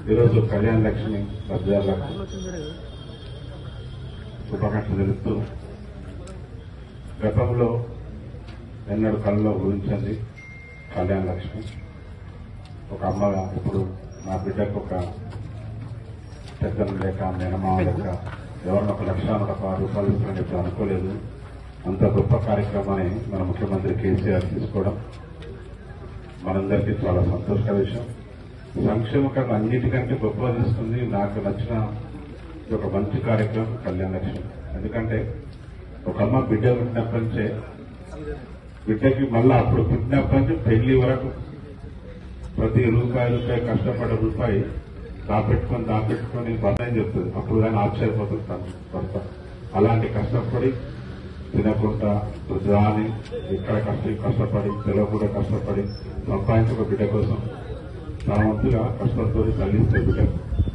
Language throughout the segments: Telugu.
ఈరోజు కళ్యాణ లక్ష్మి లబ్ధిదారులకు శుభాకాంక్షలు తెలుపుతూ గతంలో ఎన్నడు కళ్ళలో ఊహించింది కళ్యాణ లక్ష్మి ఒక అమ్మ ఇప్పుడు నా బిడ్డకు ఒక పెద్దలు లేక మేనమామ లేక ఎవరిని ఒక లక్ష ఒక రూపాయలు ఇస్తారని ఇప్పుడు అనుకోలేదు అంత గొప్ప కార్యక్రమాన్ని మన ముఖ్యమంత్రి కేసీఆర్ తీసుకోవడం మనందరికీ చాలా సంతోషకర విషయం సంక్షేమ కార్డు అన్నిటికంటే గొప్పగా తీసుకుంది నాకు నచ్చిన ఇది ఒక మంచి కార్యక్రమం కళ్యాణ లక్ష్మి ఎందుకంటే ఒక అమ్మ బిడ్డ పుట్టినప్పటి నుంచే బిడ్డకి మళ్ళా అప్పుడు పుట్టినప్పటి నుంచి పెళ్లి వరకు ప్రతి రూపాయి రూపాయి కష్టపడే రూపాయి దాపెట్టుకొని దాపెట్టుకొని బంధం చెప్తుంది అప్పుడు కానీ ఆశ్చర్యపోతుంది తను భర్త అలాంటి కష్టపడి తినకుండా దాని ఇక్కడ కష్ట కష్టపడి తెలియకుండా కష్టపడి సంపాదించిన బిడ్డ కోసం తన వంతుగా కష్టంతో తల్లిస్తే బిడ్డకు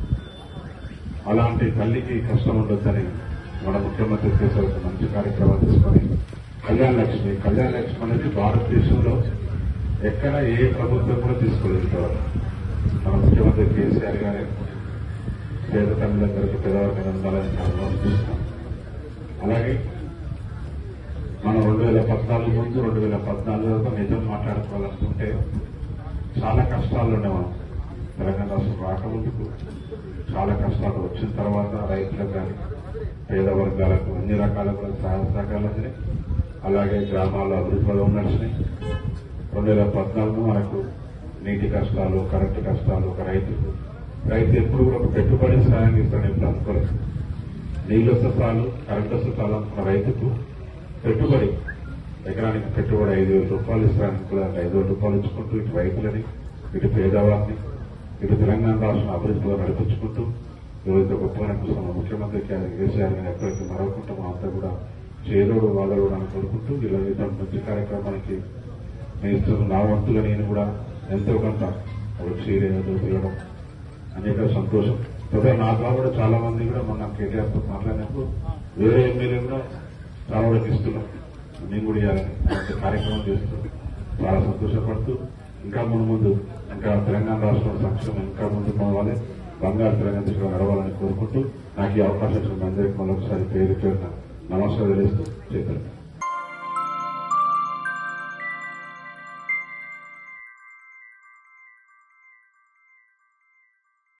అలాంటి తల్లికి కష్టం ఉండొద్దని మన ముఖ్యమంత్రి చేసే ఒక మంచి కార్యక్రమం తీసుకొని కళ్యాణ లక్ష్మి కళ్యాణ లక్ష్మి అనేది భారతదేశంలో ఎక్కడ ఏ ప్రభుత్వం కూడా తీసుకోలేదు ఇంతవరకు మన ముఖ్యమంత్రి కేసీఆర్ గారే పేద తల్లిదండ్రులకు పేదవారికి అందాలని ఆలోచిస్తున్నాం అలాగే మనం రెండు వేల పద్నాలుగు ముందు రెండు వేల పద్నాలుగు వరకు నిజం మాట్లాడుకోవాలనుకుంటే చాలా కష్టాలు ఉండే మనం తెలంగాణ రాష్ట్రం రాకముందుకు చాలా కష్టాలు వచ్చిన తర్వాత రైతులకు కానీ పేద వర్గాలకు అన్ని రకాల కూడా సహాయ సహకారాలు అందినాయి అలాగే గ్రామాల్లో అభివృద్ధి పదం నడిచినాయి రెండు వేల పద్నాలుగు మనకు నీటి కష్టాలు కరెంటు కష్టాలు ఒక రైతుకు రైతు ఎప్పుడు కూడా ఒక పెట్టుబడి సాయం ఇస్తాడని ఇప్పుడు అనుకోలేదు నీళ్ళు వస్తే చాలు కరెంట్ వస్తే చాలు అనుకున్న రైతుకు పెట్టుబడి ఎకరానికి పెట్టుబడి ఐదు వేల రూపాయలు ఇస్తానికి కూడా ఐదు వేల రూపాయలు ఇచ్చుకుంటూ ఇటు రైతులని ఇటు పేదవారిని ఇటు తెలంగాణ రాష్ట్రం అభివృద్ధిలో నడిపించుకుంటూ ఈరోజు గొప్పగా చూస్తున్న ముఖ్యమంత్రి కేసీఆర్ గారిని ఎప్పటికీ మరవకుండా మా అంతా కూడా చేదోడు వాదోడు అని కోరుకుంటూ ఇలా ఇటువంటి మంచి కార్యక్రమానికి నేను ఇస్తున్న నా వంతుగా నేను కూడా ఎంతో కొంత ఒక చీర ఏదో తిరగడం అనేక సంతోషం తర్వాత నా ద్వారా కూడా చాలా మంది కూడా మొన్న కేటీఆర్ తో మాట్లాడినప్పుడు వేరే ఎమ్మెల్యే కూడా చాలా వరకు ఇస్తున్నాం మేము కూడా ఇవ్వాలని అలాంటి కార్యక్రమం చేస్తూ చాలా సంతోషపడుతూ ఇంకా ముందు ముందు ఇంకా తెలంగాణ రాష్ట్రం సంక్షేమం ఇంకా ముందు పోవాలి బంగారు తెలంగాణ దిశగా నడవాలని కోరుకుంటూ నాకు ఈ అవకాశం ఇచ్చిన అందరికీ మరొకసారి పేరు పేరున నమస్కారం తెలియజేస్తూ చెప్పారు